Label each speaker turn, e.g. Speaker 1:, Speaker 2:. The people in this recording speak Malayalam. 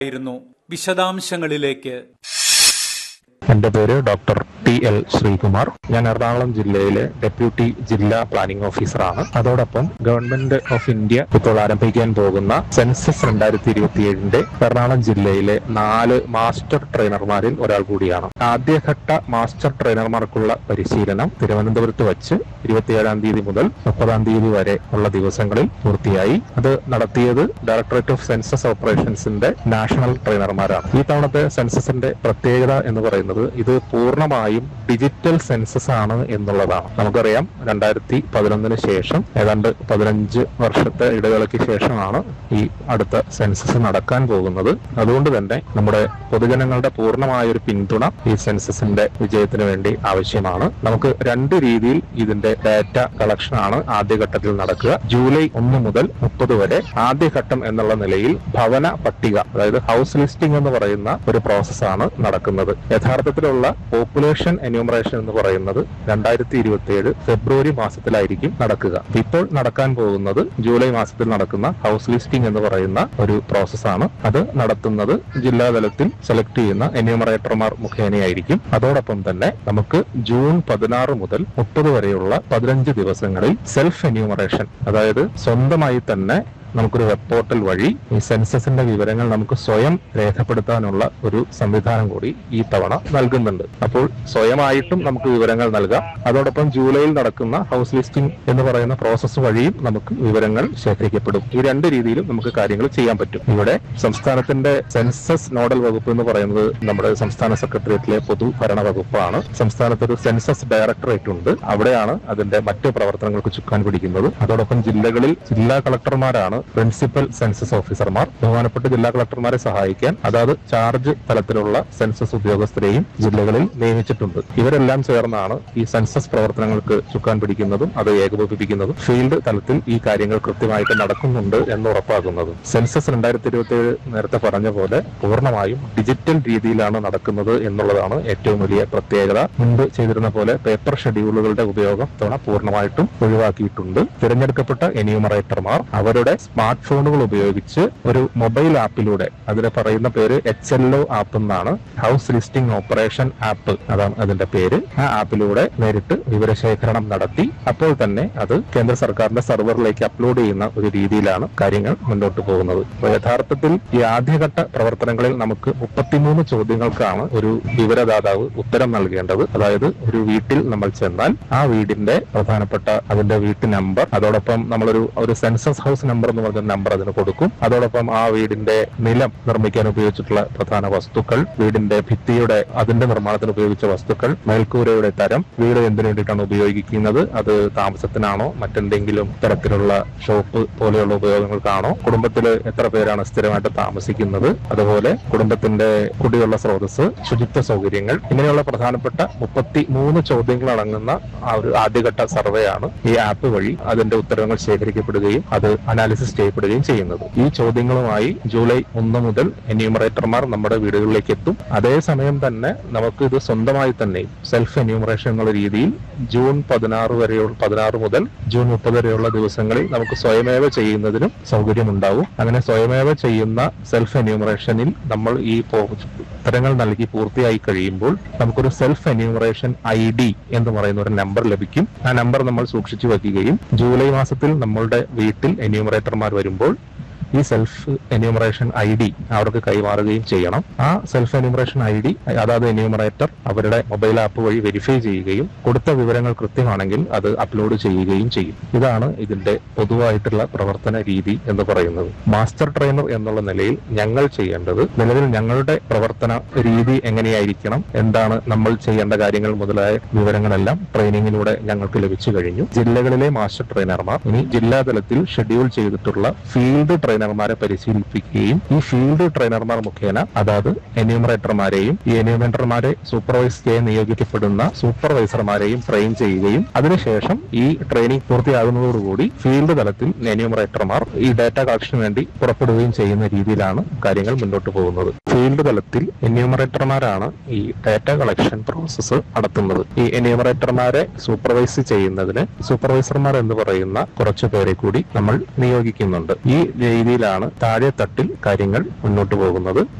Speaker 1: ായിരുന്നു വിശദാംശങ്ങളിലേക്ക്
Speaker 2: എന്റെ പേര് ഡോക്ടർ ടി എൽ ശ്രീകുമാർ ഞാൻ എറണാകുളം ജില്ലയിലെ ഡെപ്യൂട്ടി ജില്ലാ പ്ലാനിംഗ് ഓഫീസറാണ് അതോടൊപ്പം ഗവൺമെന്റ് ഓഫ് ഇന്ത്യ ഇപ്പോൾ ആരംഭിക്കാൻ പോകുന്ന സെൻസസ് രണ്ടായിരത്തി ഇരുപത്തിയേഴിന്റെ എറണാകുളം ജില്ലയിലെ നാല് മാസ്റ്റർ ട്രെയിനർമാരിൽ ഒരാൾ കൂടിയാണ് ആദ്യഘട്ട മാസ്റ്റർ ട്രെയിനർമാർക്കുള്ള പരിശീലനം തിരുവനന്തപുരത്ത് വച്ച് ഇരുപത്തിയേഴാം തീയതി മുതൽ മുപ്പതാം തീയതി വരെ ഉള്ള ദിവസങ്ങളിൽ പൂർത്തിയായി അത് നടത്തിയത് ഡയറക്ടറേറ്റ് ഓഫ് സെൻസസ് ഓപ്പറേഷൻസിന്റെ നാഷണൽ ട്രെയിനർമാരാണ് ഈ തവണത്തെ സെൻസസിന്റെ പ്രത്യേകത എന്ന് പറയുന്നത് ഇത് പൂർണ്ണമായും ഡിജിറ്റൽ സെൻസസ് ആണ് എന്നുള്ളതാണ് നമുക്കറിയാം രണ്ടായിരത്തി പതിനൊന്നിന് ശേഷം ഏതാണ്ട് പതിനഞ്ച് വർഷത്തെ ഇടവേളയ്ക്ക് ശേഷമാണ് ഈ അടുത്ത സെൻസസ് നടക്കാൻ പോകുന്നത് അതുകൊണ്ട് തന്നെ നമ്മുടെ പൊതുജനങ്ങളുടെ പൂർണ്ണമായ ഒരു പിന്തുണ ഈ സെൻസസിന്റെ വിജയത്തിന് വേണ്ടി ആവശ്യമാണ് നമുക്ക് രണ്ട് രീതിയിൽ ഇതിന്റെ ഡാറ്റ കളക്ഷൻ ആണ് ആദ്യഘട്ടത്തിൽ നടക്കുക ജൂലൈ ഒന്ന് മുതൽ മുപ്പത് വരെ ആദ്യഘട്ടം എന്നുള്ള നിലയിൽ ഭവന പട്ടിക അതായത് ഹൗസ് ലിസ്റ്റിംഗ് എന്ന് പറയുന്ന ഒരു പ്രോസസ്സാണ് നടക്കുന്നത് യഥാർത്ഥത്തിലുള്ള പോപ്പുലേഷൻ എന്യൂമറേഷൻ എന്ന് പറയുന്നത് രണ്ടായിരത്തി ഇരുപത്തി ഏഴ് ഫെബ്രുവരി മാസത്തിലായിരിക്കും നടക്കുക ഇപ്പോൾ നടക്കാൻ പോകുന്നത് ജൂലൈ മാസത്തിൽ നടക്കുന്ന ഹൗസ് ലിസ്റ്റിംഗ് എന്ന് പറയുന്ന ഒരു പ്രോസസ്സാണ് അത് നടത്തുന്നത് ജില്ലാതലത്തിൽ സെലക്ട് ചെയ്യുന്ന എന്യൂമറേറ്റർമാർ മുഖേനയായിരിക്കും അതോടൊപ്പം തന്നെ നമുക്ക് ജൂൺ പതിനാറ് മുതൽ മുപ്പത് വരെയുള്ള പതിനഞ്ച് ദിവസങ്ങളിൽ സെൽഫ് എന്യൂമറേഷൻ അതായത് സ്വന്തമായി തന്നെ നമുക്കൊരു വെബ് പോർട്ടൽ വഴി ഈ സെൻസസിന്റെ വിവരങ്ങൾ നമുക്ക് സ്വയം രേഖപ്പെടുത്താനുള്ള ഒരു സംവിധാനം കൂടി ഈ തവണ നൽകുന്നുണ്ട് അപ്പോൾ സ്വയമായിട്ടും നമുക്ക് വിവരങ്ങൾ നൽകാം അതോടൊപ്പം ജൂലൈയിൽ നടക്കുന്ന ഹൗസ് ലിസ്റ്റിംഗ് എന്ന് പറയുന്ന പ്രോസസ്സ് വഴിയും നമുക്ക് വിവരങ്ങൾ ശേഖരിക്കപ്പെടും ഈ രണ്ട് രീതിയിലും നമുക്ക് കാര്യങ്ങൾ ചെയ്യാൻ പറ്റും ഇവിടെ സംസ്ഥാനത്തിന്റെ സെൻസസ് നോഡൽ വകുപ്പ് എന്ന് പറയുന്നത് നമ്മുടെ സംസ്ഥാന സെക്രട്ടേറിയറ്റിലെ പൊതുഭരണ വകുപ്പാണ് സംസ്ഥാനത്ത് ഒരു സെൻസസ് ഡയറക്ടറേറ്റ് ഉണ്ട് അവിടെയാണ് അതിന്റെ മറ്റ് പ്രവർത്തനങ്ങൾക്ക് ചുക്കാൻ പിടിക്കുന്നത് അതോടൊപ്പം ജില്ലകളിൽ ജില്ലാ കളക്ടർമാരാണ് പ്രിൻസിപ്പൽ സെൻസസ് ഓഫീസർമാർ ബഹുമാനപ്പെട്ട ജില്ലാ കളക്ടർമാരെ സഹായിക്കാൻ അതാത് ചാർജ് തലത്തിലുള്ള സെൻസസ് ഉദ്യോഗസ്ഥരെയും ജില്ലകളിൽ നിയമിച്ചിട്ടുണ്ട് ഇവരെല്ലാം ചേർന്നാണ് ഈ സെൻസസ് പ്രവർത്തനങ്ങൾക്ക് ചുക്കാൻ പിടിക്കുന്നതും അത് ഏകോപിപ്പിക്കുന്നതും ഫീൽഡ് തലത്തിൽ ഈ കാര്യങ്ങൾ കൃത്യമായിട്ട് നടക്കുന്നുണ്ട് എന്ന് ഉറപ്പാക്കുന്നതും സെൻസസ് രണ്ടായിരത്തി ഇരുപത്തി ഏഴ് നേരത്തെ പറഞ്ഞ പോലെ പൂർണ്ണമായും ഡിജിറ്റൽ രീതിയിലാണ് നടക്കുന്നത് എന്നുള്ളതാണ് ഏറ്റവും വലിയ പ്രത്യേകത മുൻപ് ചെയ്തിരുന്ന പോലെ പേപ്പർ ഷെഡ്യൂളുകളുടെ ഉപയോഗം തവണ പൂർണ്ണമായിട്ടും ഒഴിവാക്കിയിട്ടുണ്ട് തിരഞ്ഞെടുക്കപ്പെട്ട എന്യൂമറേറ്റർമാർ അവരുടെ സ്മാർട്ട് ഫോണുകൾ ഉപയോഗിച്ച് ഒരു മൊബൈൽ ആപ്പിലൂടെ അതിന് പറയുന്ന പേര് എച്ച് എൽ ഒ ആപ്പ് എന്നാണ് ഹൗസ് ലിസ്റ്റിംഗ് ഓപ്പറേഷൻ ആപ്പ് അതാണ് അതിന്റെ പേര് ആ ആപ്പിലൂടെ നേരിട്ട് വിവരശേഖരണം നടത്തി അപ്പോൾ തന്നെ അത് കേന്ദ്ര സർക്കാരിന്റെ സെർവറിലേക്ക് അപ്ലോഡ് ചെയ്യുന്ന ഒരു രീതിയിലാണ് കാര്യങ്ങൾ മുന്നോട്ട് പോകുന്നത് അപ്പോൾ യഥാർത്ഥത്തിൽ ഈ ആദ്യഘട്ട പ്രവർത്തനങ്ങളിൽ നമുക്ക് മുപ്പത്തിമൂന്ന് ചോദ്യങ്ങൾക്കാണ് ഒരു വിവരദാതാവ് ഉത്തരം നൽകേണ്ടത് അതായത് ഒരു വീട്ടിൽ നമ്മൾ ചെന്നാൽ ആ വീടിന്റെ പ്രധാനപ്പെട്ട അതിന്റെ വീട്ടു നമ്പർ അതോടൊപ്പം നമ്മളൊരു ഒരു സെൻസസ് ഹൗസ് നമ്പർ എന്ന് പറഞ്ഞ നമ്പർ അതിന് കൊടുക്കും അതോടൊപ്പം ആ വീടിന്റെ നിലം നിർമ്മിക്കാൻ ഉപയോഗിച്ചിട്ടുള്ള പ്രധാന വസ്തുക്കൾ വീടിന്റെ ഭിത്തിയുടെ അതിന്റെ നിർമ്മാണത്തിന് ഉപയോഗിച്ച വസ്തുക്കൾ മേൽക്കൂരയുടെ തരം വീട് എന്തിനു വേണ്ടിയിട്ടാണ് ഉപയോഗിക്കുന്നത് അത് താമസത്തിനാണോ മറ്റെന്തെങ്കിലും തരത്തിലുള്ള ഷോപ്പ് പോലെയുള്ള ഉപയോഗങ്ങൾക്കാണോ കുടുംബത്തിൽ എത്ര പേരാണ് സ്ഥിരമായിട്ട് താമസിക്കുന്നത് അതുപോലെ കുടുംബത്തിന്റെ കുടിവെള്ള സ്രോതസ് ശുചിത്വ സൗകര്യങ്ങൾ ഇങ്ങനെയുള്ള പ്രധാനപ്പെട്ട മുപ്പത്തി മൂന്ന് ചോദ്യങ്ങൾ അടങ്ങുന്ന ആ ഒരു ആദ്യഘട്ട സർവേ ആണ് ഈ ആപ്പ് വഴി അതിന്റെ ഉത്തരങ്ങൾ ശേഖരിക്കപ്പെടുകയും അത് അനാലിസിസ് ചെയ്യപ്പെടുകയും ചെയ്യുന്നത് ഈ ചോദ്യങ്ങളുമായി ജൂലൈ ഒന്ന് മുതൽ എന്യൂമറേറ്റർമാർ നമ്മുടെ വീടുകളിലേക്ക് എത്തും അതേസമയം തന്നെ നമുക്ക് ഇത് സ്വന്തമായി തന്നെ സെൽഫ് എന്യൂമറേഷൻ എന്നുള്ള രീതിയിൽ ജൂൺ പതിനാറ് വരെയുള്ള പതിനാറ് മുതൽ ജൂൺ മുപ്പത് വരെയുള്ള ദിവസങ്ങളിൽ നമുക്ക് സ്വയമേവ ചെയ്യുന്നതിനും സൗകര്യമുണ്ടാവും അങ്ങനെ സ്വയമേവ ചെയ്യുന്ന സെൽഫ് എന്യൂമറേഷനിൽ നമ്മൾ ഈ പോ- ഉത്തരങ്ങൾ നൽകി പൂർത്തിയായി കഴിയുമ്പോൾ നമുക്കൊരു സെൽഫ് എന്യൂമറേഷൻ ഐ ഡി എന്ന് പറയുന്ന ഒരു നമ്പർ ലഭിക്കും ആ നമ്പർ നമ്മൾ സൂക്ഷിച്ചു വയ്ക്കുകയും ജൂലൈ മാസത്തിൽ നമ്മളുടെ വീട്ടിൽ എന്യൂമറേറ്റർമാർ വരുമ്പോൾ ഈ സെൽഫ് എന്യൂമറേഷൻ ഐ ഡി അവർക്ക് കൈമാറുകയും ചെയ്യണം ആ സെൽഫ് എന്യൂമറേഷൻ ഐ ഡി അതാത് എന്യൂമറേറ്റർ അവരുടെ മൊബൈൽ ആപ്പ് വഴി വെരിഫൈ ചെയ്യുകയും കൊടുത്ത വിവരങ്ങൾ കൃത്യമാണെങ്കിൽ അത് അപ്ലോഡ് ചെയ്യുകയും ചെയ്യും ഇതാണ് ഇതിന്റെ പൊതുവായിട്ടുള്ള പ്രവർത്തന രീതി എന്ന് പറയുന്നത് മാസ്റ്റർ ട്രെയിനർ എന്നുള്ള നിലയിൽ ഞങ്ങൾ ചെയ്യേണ്ടത് നിലവിൽ ഞങ്ങളുടെ പ്രവർത്തന രീതി എങ്ങനെയായിരിക്കണം എന്താണ് നമ്മൾ ചെയ്യേണ്ട കാര്യങ്ങൾ മുതലായ വിവരങ്ങളെല്ലാം ട്രെയിനിങ്ങിലൂടെ ഞങ്ങൾക്ക് ലഭിച്ചു കഴിഞ്ഞു ജില്ലകളിലെ മാസ്റ്റർ ട്രെയിനർമാർ ഇനി ജില്ലാതലത്തിൽ ഷെഡ്യൂൾ ചെയ്തിട്ടുള്ള ഫീൽഡ് ട്രെയിനർമാരെ പരിശീലിപ്പിക്കുകയും ഈ ഫീൽഡ് ട്രെയിനർമാർ മുഖേന അതാത് എന്യൂമറേറ്റർമാരെയും ഈ എന്യൂമറേറ്റർമാരെ സൂപ്പർവൈസ് ചെയ്യാൻ നിയോഗിക്കപ്പെടുന്ന സൂപ്പർവൈസർമാരെയും ട്രെയിൻ ചെയ്യുകയും അതിനുശേഷം ഈ ട്രെയിനിങ് പൂർത്തിയാകുന്നതോടുകൂടി ഫീൽഡ് തലത്തിൽ എന്യൂമറേറ്റർമാർ ഈ ഡാറ്റ കളക്ഷന് വേണ്ടി പുറപ്പെടുകയും ചെയ്യുന്ന രീതിയിലാണ് കാര്യങ്ങൾ മുന്നോട്ട് പോകുന്നത് ഫീൽഡ് തലത്തിൽ എന്യൂമറേറ്റർമാരാണ് ഈ ഡാറ്റ കളക്ഷൻ പ്രോസസ്സ് നടത്തുന്നത് ഈ എന്യൂമറേറ്റർമാരെ സൂപ്പർവൈസ് ചെയ്യുന്നതിന് സൂപ്പർവൈസർമാർ എന്ന് പറയുന്ന കുറച്ചു പേരെ കൂടി നമ്മൾ നിയോഗിക്കുന്നുണ്ട് ഈ രീതിയിൽ രീതിയിലാണ് താഴെ തട്ടിൽ കാര്യങ്ങൾ മുന്നോട്ട് പോകുന്നത്